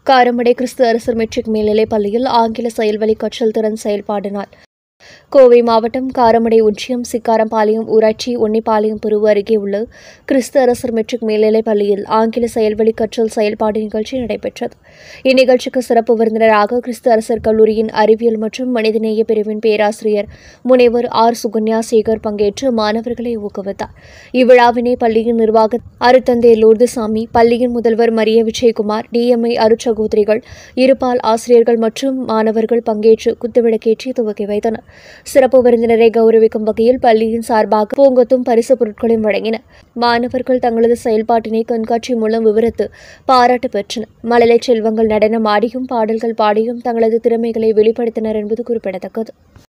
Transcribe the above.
காரமடை கிறிஸ்து அரசர் மெட்ரிக் மேல்நிலைப் பள்ளியில் ஆங்கில செயல்வழி கற்றல் திறன் செயல்பாடு நாள் கோவை மாவட்டம் காரமடை ஒன்றியம் சிக்காரம்பாளையம் ஊராட்சி ஒன்னிப்பாளையம் பிரிவு அருகே உள்ள கிறிஸ்து அரசர் மெட்ரிக் மேல்நிலைப் பள்ளியில் ஆங்கில செயல்வழி கற்றல் செயல்பாடு நிகழ்ச்சி நடைபெற்றது இந்நிகழ்ச்சிக்கு சிறப்பு விருந்தினராக கிறிஸ்து அரசர் கல்லூரியின் அறிவியல் மற்றும் மனிதநேய பிரிவின் பேராசிரியர் முனைவர் ஆர் சுகன்யா சேகர் பங்கேற்று மாணவர்களை ஊக்குவித்தார் இவ்விழாவினை பள்ளியின் நிர்வாக அருத்தந்தை லோர்துசாமி பள்ளியின் முதல்வர் மரிய விஜயகுமார் டிஎம்ஐ அருட்சகோதரிகள் இருபால் ஆசிரியர்கள் மற்றும் மாணவர்கள் பங்கேற்று குத்துவிளக்கேற்றி துவக்கி வைத்தனர் சிறப்பு விருந்தினரை கௌரவிக்கும் வகையில் பள்ளியின் சார்பாக பூங்கொத்தும் பரிசு பொருட்களையும் வழங்கினர் மாணவர்கள் தங்களது செயல்பாட்டினை கண்காட்சி மூலம் விவரித்து பாராட்டு பெற்றனர் மழலை செல்வங்கள் நடனம் ஆடியும் பாடல்கள் பாடியும் தங்களது திறமைகளை வெளிப்படுத்தினர் என்பது குறிப்பிடத்தக்கது